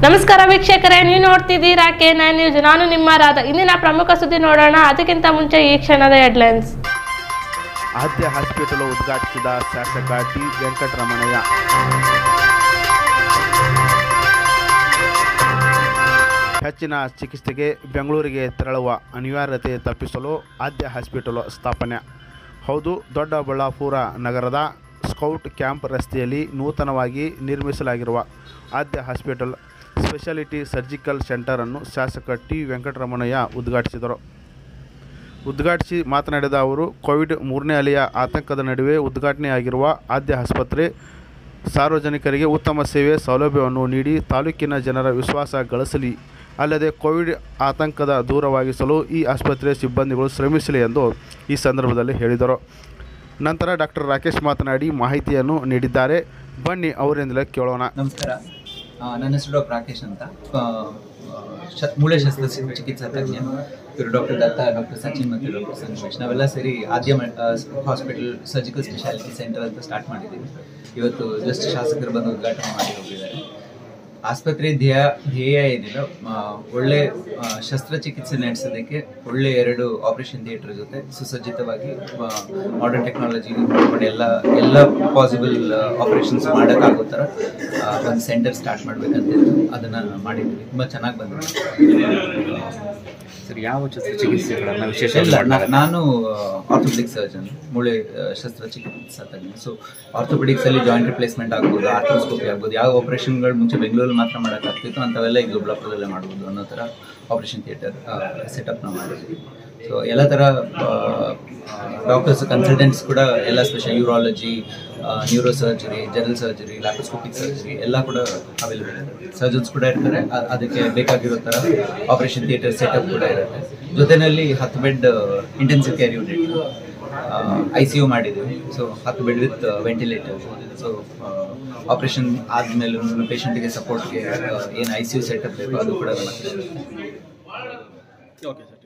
ನಮಸ್ಕಾರ ವೀಕ್ಷಕರೇ ನೀವು ನೋಡ್ತಿದ್ದೀರಾ ಕೆ ನೈನ್ ನ್ಯೂಸ್ ನಾನು ನಿಮ್ಮ ರಾಧ ಇಂದಿನ ಪ್ರಮುಖ ಸುದ್ದಿ ನೋಡೋಣ ಅದಕ್ಕಿಂತ ಮುಂಚೆ ಈ ಕ್ಷಣದ ಹೆಡ್ಲೈನ್ಸ್ ಆದ್ಯ ಹಾಸ್ಪಿಟಲ್ ಉದ್ಘಾಟಿಸಿದ ಶಾಸಕ ಟಿ ವೆಂಕಟರಮಣಯ್ಯ ಹೆಚ್ಚಿನ ಚಿಕಿತ್ಸೆಗೆ ಬೆಂಗಳೂರಿಗೆ ತೆರಳುವ ಅನಿವಾರ್ಯತೆ ತಪ್ಪಿಸಲು ಆದ್ಯ ಹಾಸ್ಪಿಟಲ್ ಸ್ಥಾಪನೆ ಹೌದು ದೊಡ್ಡಬಳ್ಳಾಪುರ ನಗರದ ಸ್ಕೌಟ್ ಕ್ಯಾಂಪ್ ರಸ್ತೆಯಲ್ಲಿ ನೂತನವಾಗಿ ನಿರ್ಮಿಸಲಾಗಿರುವ ಆದ್ಯ ಹಾಸ್ಪಿಟಲ್ ಸ್ಪೆಷಾಲಿಟಿ ಸರ್ಜಿಕಲ್ ಸೆಂಟರನ್ನು ಶಾಸಕ ಟಿ ವೆಂಕಟರಮಣಯ್ಯ ಉದ್ಘಾಟಿಸಿದರು ಉದ್ಘಾಟಿಸಿ ಮಾತನಾಡಿದ ಅವರು ಕೋವಿಡ್ ಮೂರನೇ ಅಲೆಯ ಆತಂಕದ ನಡುವೆ ಉದ್ಘಾಟನೆಯಾಗಿರುವ ಆದ್ಯ ಆಸ್ಪತ್ರೆ ಸಾರ್ವಜನಿಕರಿಗೆ ಉತ್ತಮ ಸೇವೆ ಸೌಲಭ್ಯವನ್ನು ನೀಡಿ ತಾಲೂಕಿನ ಜನರ ವಿಶ್ವಾಸ ಗಳಿಸಲಿ ಅಲ್ಲದೆ ಕೋವಿಡ್ ಆತಂಕದ ದೂರವಾಗಿಸಲು ಈ ಆಸ್ಪತ್ರೆ ಸಿಬ್ಬಂದಿಗಳು ಶ್ರಮಿಸಲಿ ಎಂದು ಈ ಸಂದರ್ಭದಲ್ಲಿ ಹೇಳಿದರು ನಂತರ ಡಾಕ್ಟರ್ ರಾಕೇಶ್ ಮಾತನಾಡಿ ಮಾಹಿತಿಯನ್ನು ನೀಡಿದ್ದಾರೆ ಬನ್ನಿ ಅವರಿಂದಲೇ ಕೇಳೋಣ ನಮಸ್ಕಾರ ಆ, ನನ್ನ ಹೆಸರು ಡಾಕ್ಟರ್ ರಾಕೇಶ್ ಅಂತ ಆ, ಶ- ಮೂಳೆ ಶಸ್ತ್ರ ಚಿ- ಚಿಕಿತ್ಸಾ ತಜ್ಞ ಇವರು ಡಾಕ್ಟರ್ ದತ್ತ ಡಾಕ್ಟರ್ ಸಚಿನ್ ಮತ್ತು ಡಾಕ್ಟರ್ ಸಂತೋಷ್ ನಾವೆಲ್ಲ ಸೇರಿ Aadya hospital surgical speciality centre ಅಂತ ಸ್ಟಾರ್ಟ್ ಮಾಡಿದ್ದೀವಿ ಇವತ್ತು ಜಸ್ಟ್ ಶಾಸಕರು ಬಂದು ಉದ್ಘಾಟನೆ ಮಾಡಿ ಹೋಗಿದ್ದಾರೆ ಆಸ್ಪತ್ರೆ ಧ್ಯೇಯ ಧ್ಯೇಯ ಏನಿಲ್ಲ ಆ, ಒಳ್ಳೆ ಆ, ಶಸ್ತ್ರಚಿಕಿತ್ಸೆ ನಡೆಸೋದಕ್ಕೆ ಒಳ್ಳೆ ಎರಡು ಆಪರೇಷನ್ ಥಿಯೇಟರ್ ಜೊತೆ ಸುಸಜ್ಜಿತವಾಗಿ ಮಾಡರ್ನ್ ಟೆಕ್ನಾಲಜಿ ಮಾಡ್ಕೊಂಡು ಎಲ್ಲ ಎಲ್ಲ ಪಾಸಿಬಲ್ ಆಪರೇಷನ್ಸ್ ಮಾಡೋಕ್ಕಾಗೋ ಥರ ಒಂದು ಸೆಂಟರ್ ಸ್ಟಾರ್ಟ್ ಮಾಡ್ಬೇಕಂತ ಅದನ್ನ ಮಾಡಿದ್ವಿ ತುಂಬ ಚೆನ್ನಾಗಿ ಬಂದಿದೆ ಸರ್ ಯಾವ ಶಸ್ತ್ರಚಿಕಿತ್ಸೆಗಳನ್ನ ವಿಶೇಷ ಇಲ್ಲ ನಾ- ನಾನು ಆರ್ಥೋಪೆಡಿಕ್ ಸರ್ಜನ್ ಮೂಳೆ ಆ, ಶಸ್ತ್ರಚಿಕಿತ್ಸಾ ತಜ್ಞ ಸೊ ಆರ್ಥೋಪೆಡಿಕ್ಸ್ ಅಲ್ಲಿ ಜಾಯಿಂಟ್ ರಿಪ್ಲೇಸ್ಮೆಂಟ್ ಆಗ್ಬೋದು ಆರ್ಥೋಸ್ಕೋಪಿ ಆಗ್ಬೋದು ಯಾವ ಆಪರೇಷನ್ಗಳು ಮುಂಚೆ ಬೆಂಗಳೂರಲ್ಲಿ ಮಾತ್ರ ಮಾಡೋಕ್ಕಾಗ್ತಿತ್ತು ಅಂಥವೆಲ್ಲ ಈಗ ದೊಡ್ಡಬಳ್ಳಾಪುರದಲ್ಲೇ ಮಾಡ್ಬೋದು ಅನ್ನೋ ಥರ ಆಪರೇಷನ್ ಥಿಯೇಟರ್ ಸೆಟಪ್ ನಾವು ಮಾಡಿದ್ವಿ ಸೊ ಎಲ್ಲ ಥರ ಡಾಕ್ಟರ್ಸ್ ಕನ್ಸಲ್ಟೆಂಟ್ಸ್ ಕೂಡ ಎಲ್ಲ special urology neuro surgery general surgery laparoscopic surgery ಎಲ್ಲ ಕೂಡ ಅವೈಲೇಬಲ್ ಇರುತ್ತೆ ಸರ್ಜನ್ಸ್ ಕೂಡ ಇರ್ತಾರೆ ಅ- ಅದಕ್ಕೆ ಬೇಕಾಗಿರೋ ಥರ ಆಪರೇಷನ್ ಥಿಯೇಟರ್ ಸೆಟಪ್ ಕೂಡ ಇರುತ್ತೆ ಜೊತೆನಲ್ಲಿ ಹತ್ತು bed intensive care unit I C U ಮಾಡಿದ್ದೀವಿ ಸೊ ಹತ್ತು bed with ventilator so operation ಆದಮೇಲೆ ಪೇಷಂಟ್ಗೆ ಸಪೋರ್ಟ್ಗೆ ಏನು ಐ ಸಿ ಯು ಸೆಟಪ್ ಬೇಕು ಅದು ಕೂಡ ನಮ್ಮ ಹತ್ರ ಇರುತ್ತೆ ಓಕೆ ಸರ್